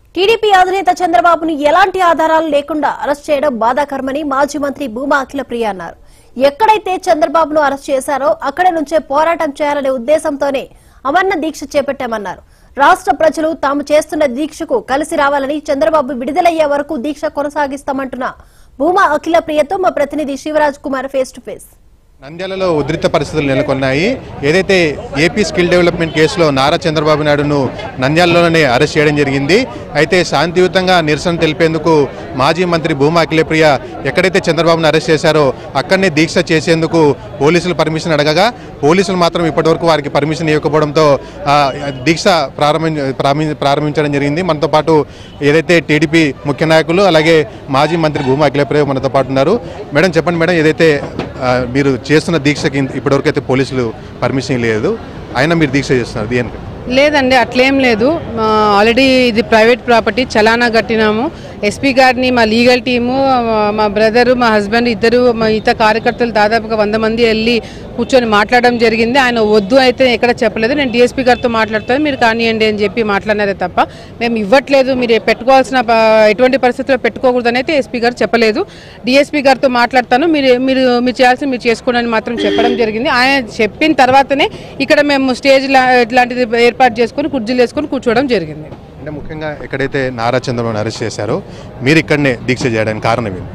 TDP అధినేత చంద్రబాబును ఎలాంటి ఆధారాలు లేకుండా అరెస్ట్ చేయడం బాధాకరమని మాజీ మంత్రి భూమా అఖిలప్రియ అన్నారు ఎక్కడైతే చంద్రబాబును అరెస్ట్ చేశారో అక్కడి నుంచే పోరాటం చేయాలనే ఉద్దేశంతోనే అమర్ణ దీక్ష చేపట్టామన్నారు రాష్ట్ర ప్రజలు తాము చేస్తున్న దీక్షకు కలిసి రావాలని చంద్రబాబు విడుదలయ్యే వరకు దీక్ష కొనసాగిస్తామంటున్న భూమా అఖిలప్రియతో మా ప్రతినిధి Shivaraj Kumar face to face నంద్యాలలో ఉద్రిక్త పరిస్థితులు నెలకొన్నాయి ఏదైతే ఏపీ స్కిల్ డెవలప్మెంట్ కేసులో నారా చంద్రబాబు నాయుడును నంద్యాలలోనే అరెస్ట్ చేయడం జరిగింది అయితే శాంతియుతంగా నిరసన తెలిపేందుకు మాజీ మంత్రి భూమా అఖిలప్రియ ఎక్కడైతే చంద్రబాబును అరెస్ట్ చేశారో అక్కడనే దీక్ష చేసేందుకు పోలీసులు పర్మిషన్ అడగగా పోలీసులు మాత్రం ఇప్పటివరకు వారికి పర్మిషన్ ఇవ్వకపోవడంతో ఆ, దీక్ష ప్రారంభి ప్రారంభి- ప్రారంభించడం జరిగింది మనతో పాటు ఏదైతే టీడీపీ ముఖ్య నాయకులు అలాగే మాజీ మంత్రి భూమా అఖిలప్రియ మనతో పాటు ఉన్నారు మేడం చెప్పండి మేడం ఏదైతే ఆ, మీరు చేస్తున్న దీక్షకి ఇప్పటివరకు అయితే పోలీసులు పర్మిషన్ లేదు అయినా మీరు దీక్ష చేస్తున్నారు దేనికి లేదండి అట్లేం లేదు మా ఆల్రెడీ ఇది ప్రైవేట్ ప్రాపర్టీ చలానా కట్టినాము ఎస్పీ గారిని మా లీగల్ టీము మా- మా బ్రదరు మా హస్బెండ్ ఇద్దరు మా ఇతర కార్యకర్తలు దాదాపుగా వంద మంది వెళ్ళి కూర్చొని మాట్లాడడం జరిగింది ఆయన వద్దు అయితే ఎక్కడ చెప్పలేదు నేను డిఎస్పీ గారితో మాట్లాడతాను మీరు కానివ్వండి అని చెప్పి మాట్లాడినారే తప్ప మేము ఇవ్వట్లేదు మీరు పెట్టుకోవాల్సిన ప- ఎటువంటి పరిస్థితుల్లో పెట్టుకోకూడదని అయితే ఎస్పీ గారు చెప్పలేదు డిఎస్పీ గారితో మాట్లాడతాను మీరు మీరు మీరు చేయాల్సింది మీరు చేసుకోండి అని మాత్రం చెప్పడం జరిగింది ఆయన చెప్పిన తర్వాతనే ఇక్కడ మేము స్టేజ్ లా- ఇట్లాంటిది ఏర్పాటు చేసుకొని కుర్చీలు వేసుకొని కూర్చోవడం జరిగింది అంటే ముఖ్యంగా ఎక్కడైతే నారా చంద్రబాబును అరెస్ట్ చేశారో మీరు ఇక్కడనే దీక్ష చేయడానికి కారణం ఏంటి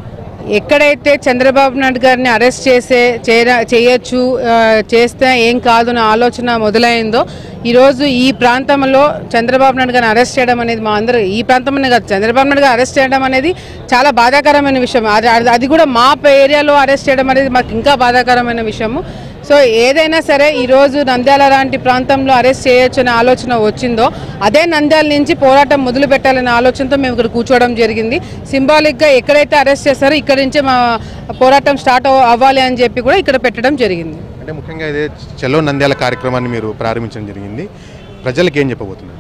ఎక్కడైతే చంద్రబాబు నాయుడు గారిని అరెస్ట్ చేసే చేయరా- చేయొచ్చు ఆ, చేస్తే ఏం కాదు అన్న ఆలోచన మొదలైందో ఈరోజు ఈ ప్రాంతంలో చంద్రబాబు నాయుడు గారిని అరెస్ట్ చేయడం అనేది మా అందరూ ఈ ప్రాంతంలోనే కాదు చంద్రబాబు నాయుడు గారు అరెస్ట్ చేయడం అనేది చాలా బాధాకరమైన విషయం అది అది- అది కూడా మా ఏరియాలో అరెస్ట్ చేయడం అనేది మాకు ఇంకా బాధాకరమైన విషయము సో ఏదైనా సరే ఈరోజు నంద్యాల లాంటి ప్రాంతంలో అరెస్ట్ చేయొచ్చు అనే ఆలోచన వచ్చిందో అదే నంద్యాల నుంచి పోరాటం మొదలు పెట్టాలనే ఆలోచనతో మేము ఇక్కడ కూర్చోవడం జరిగింది సింబాలిక్గా ఎక్కడైతే అరెస్ట్ చేస్తారో ఇక్కడ నుంచే మా పోరాటం స్టార్ట్ అవ- అవ్వాలి అని చెప్పి కూడా ఇక్కడ పెట్టడం జరిగింది అంటే ముఖ్యంగా ఇదే చెలో నంద్యాల కార్యక్రమాన్ని మీరు ప్రారంభించడం జరిగింది ప్రజలకు ఏం చెప్పబోతున్నారు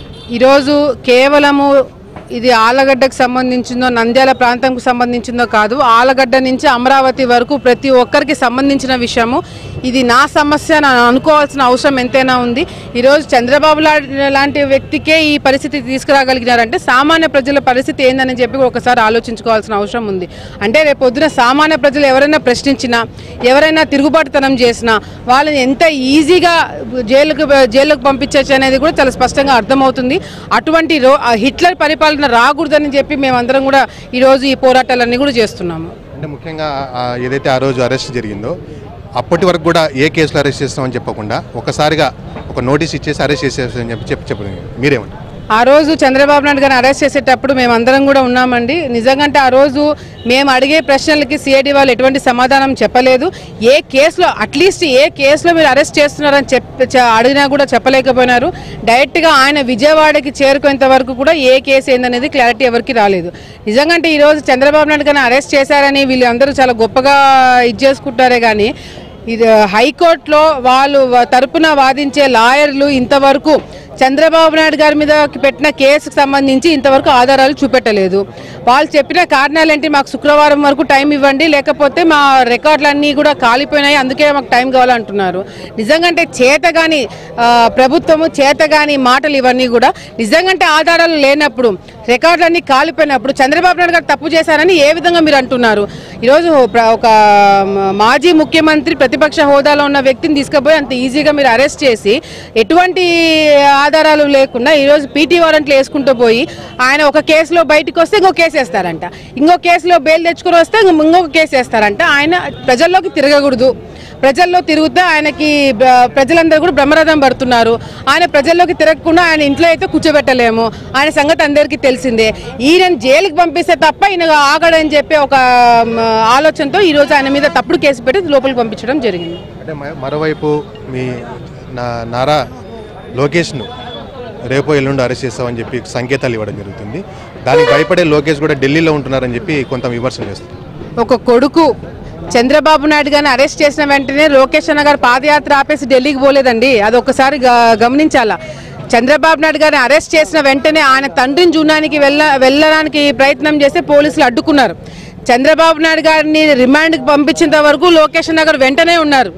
ఈరోజు కేవలము ఇది ఆలగడ్డకు సంబంధించిందో నంద్యాల ప్రాంతంకు సంబంధించిందో కాదు ఆలగడ్డ నుంచి అమరావతి వరకు ప్రతి ఒక్కరికి సంబంధించిన విషయము ఇది నా సమస్య అని అనుకోవాల్సిన అవసరం ఎంతైనా ఉంది ఈరోజు చంద్రబాబు లా- లాంటి వ్యక్తికే ఈ పరిస్థితి తీసుకురాగలిగినారంటే సామాన్య ప్రజల పరిస్థితి ఏందని చెప్పి ఒకసారి ఆలోచించుకోవాల్సిన అవసరం ఉంది అంటే రేపు పొద్దున సామాన్య ప్రజలు ఎవరైనా ప్రశ్నించినా ఎవరైనా తిరుగుబాటుతనం చేసినా వాళ్ళని ఎంత ఈజీగా జైలుకు జైలుకు పంపించవచ్చు అనేది కూడా చాలా స్పష్టంగా అర్థమవుతుంది అటువంటి రో ఆ హిట్లర్ పరిపాలన రాకూడదని చెప్పి మేమందరం కూడా ఈరోజు ఈ పోరాటాలన్నీ కూడా చేస్తున్నాము అంటే ముఖ్యంగా ఆ ఏదైతే ఆ రోజు అరెస్ట్ జరిగిందో అప్పటి వరకు కూడా ఏ కేసులో అరెస్ట్ చేస్తామని చెప్పకుండా ఒకసారిగా ఒక నోటీస్ ఇచ్చేసి అరెస్ట్ చేసేసి అని చెప్పి చెప్పి చెప్పండి మీరేమంటారు ఆ రోజు చంద్రబాబు నాయుడు గారిని అరెస్ట్ చేసేటప్పుడు మేమందరం కూడా ఉన్నామండి నిజంగంటే ఆ రోజు మేము అడిగే ప్రశ్నలకి సిఐడి వాళ్ళు ఎటువంటి సమాధానం చెప్పలేదు ఏ కేసులో అట్లీస్ట్ ఏ కేసులో మీరు అరెస్ట్ చేస్తున్నారని చెప్ చ- అడిగినా కూడా చెప్పలేకపోయినారు డైరెక్ట్గా ఆయన విజయవాడకి చేరుకునేంత వరకు కూడా ఏ కేసు ఏందనేది క్లారిటీ ఎవరికి రాలేదు నిజంగంటే ఈ రోజు చంద్రబాబు నాయుడు గారిని అరెస్ట్ చేశారని వీళ్ళందరూ చాలా గొప్పగా ఇది చేసుకుంటారే కానీ ఇది హైకోర్టులో వాళ్ళు వ- తరపున వాదించే లాయర్లు ఇంతవరకు చంద్రబాబు నాయుడు గారి మీద పెట్టిన కేసుకు సంబంధించి ఇంతవరకు ఆధారాలు చూపెట్టలేదు వాళ్ళు చెప్పిన కారణాలు ఏంటి మాకు శుక్రవారం వరకు టైం ఇవ్వండి లేకపోతే మా రికార్డులన్నీ కూడా కాలిపోయినాయి అందుకే మాకు టైం కావాలంటున్నారు నిజంగంటే చేతగాని ఆ, ప్రభుత్వము చేతగాని మాటలు ఇవన్నీ కూడా నిజంగంటే ఆధారాలు లేనప్పుడు రికార్డులన్నీ కాలిపోయినప్పుడు చంద్రబాబు నాయుడు గారు తప్పు చేశారని ఏ విధంగా మీరు అంటున్నారు ఈరోజు ప్ర- ఒక మ- మాజీ ముఖ్యమంత్రి ప్రతిపక్ష హోదాలో ఉన్న వ్యక్తిని తీసుకుపోయి అంత ఈజీగా మీరు అరెస్ట్ చేసి ఎటువంటి ఆధారాలు లేకుండా ఈరోజు పీటీ వారెంట్లు వేసుకుంటూ పోయి ఆయన ఒక కేసులో బయటకు వస్తే ఇంకో కేసు వేస్తారంట ఇంకో కేసులో బెయిల్ తెచ్చుకొని వస్తే ఇంకో- ఇంకొక కేసు వేస్తారంట ఆయన ప్రజల్లోకి తిరగకూడదు ప్రజల్లో తిరుగుతే ఆయనకి బ- ప్రజలందరూ కూడా బ్రహ్మరథం పడుతున్నారు ఆయన ప్రజల్లోకి తిరగకుండా ఆయన ఇంట్లో అయితే కూర్చోబెట్టలేము ఆయన సంగతి అందరికీ తెలిసిందే ఈయన జైలుకి పంపిస్తే తప్ప ఈయన ఆగడని చెప్పి ఒక మ, ఆలోచనతో ఈరోజు ఆయన మీద తప్పుడు కేసు పెట్టి లోపలికి పంపించడం జరిగింది అంటే మ- మరోవైపు మీ నా నారా లోకేష్ను రేపు ఎల్లుండి అరెస్ట్ చేస్తామని చెప్పి సంకేతాలు ఇవ్వడం జరుగుతుంది దానికి భయపడే లోకేష్ కూడా ఢిల్లీలో ఉంటున్నారని చెప్పి కొంత విమర్శలు చేస్తారు ఒక కొడుకు చంద్రబాబు నాయుడు గారిని అరెస్ట్ చేసిన వెంటనే లోకేష్ అన్న గారు పాదయాత్ర ఆపేసి ఢిల్లీకి పోలేదండి అది ఒకసారి గ- గమనించాలా చంద్రబాబు నాయుడు గారిని అరెస్ట్ చేసిన వెంటనే ఆయన తండ్రిని చూడడానికి వెళ్ళ వెళ్ళడానికి ప్రయత్నం చేస్తే పోలీసులు అడ్డుకున్నారు చంద్రబాబు నాయుడు గారిని రిమాండ్కి పంపించేంత వరకు లోకేష్ నగర్ వెంటనే ఉన్నారు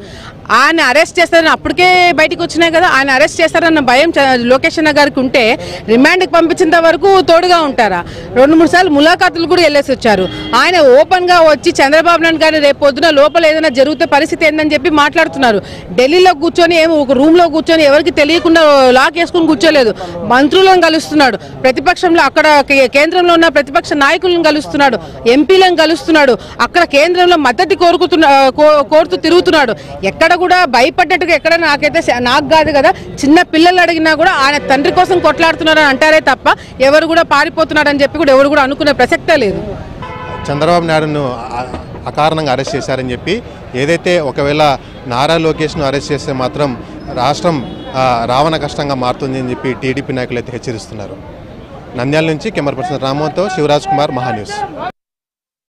ఆయన అరెస్ట్ చేస్తారని అప్పటికే బయటకు వచ్చినాయి కదా ఆయన అరెస్ట్ చేస్తారన్న భయం చ- లోకేష్ అన్న గారికి ఉంటే రిమాండ్కి పంపించేంత వరకు తోడుగా ఉంటారా రెండు మూడు సార్లు ములాఖాతులు కూడా వెళ్ళేసి వచ్చారు ఆయన ఓపెన్ గా వచ్చి చంద్రబాబు నాయుడు గారిని రేపు పొద్దున లోపల ఏదైనా జరిగితే పరిస్థితి ఏందని చెప్పి మాట్లాడుతున్నారు ఢిల్లీలో కూర్చొని ఏమో ఒక రూమ్ లో కూర్చొని ఎవరికి తెలియకుండా లాక్ వేసుకుని కూర్చోలేదు మంత్రులను కలుస్తున్నాడు ప్రతిపక్షంలో అక్కడ కే- కేంద్రంలో ఉన్న ప్రతిపక్ష నాయకులను కలుస్తున్నాడు ఎంపీలను కలుస్తున్నాడు అక్కడ కేంద్రంలో మద్దతు కోరుకుతున్నా కో- కోరుతూ తిరుగుతున్నాడు ఎక్కడ కూడా భయపడ్డట్టుగా ఎక్కడ నాకైతే స- నాకు కాదు కదా చిన్న పిల్లలు అడిగినా కూడా ఆయన తండ్రి కోసం కొట్లాడుతున్నారని అంటారే తప్ప ఎవరు కూడా పారిపోతున్నారని చెప్పి కూడా ఎవరు కూడా అనుకునే ప్రసక్తే లేదు చంద్రబాబు నాయుడును ఆ- అకారణంగా అరెస్ట్ చేశారని చెప్పి ఏదైతే ఒకవేళ నారా లోకేష్ను అరెస్ట్ చేస్తే మాత్రం రాష్ట్రం ఆ, రావణ కష్టంగా మారుతుంది అని చెప్పి టీడీపీ నాయకులు అయితే హెచ్చరిస్తున్నారు నంద్యాల నుంచి కెమెరా పర్సన్ రామోతో శివరాజ్ కుమార్ మహాన్యూస్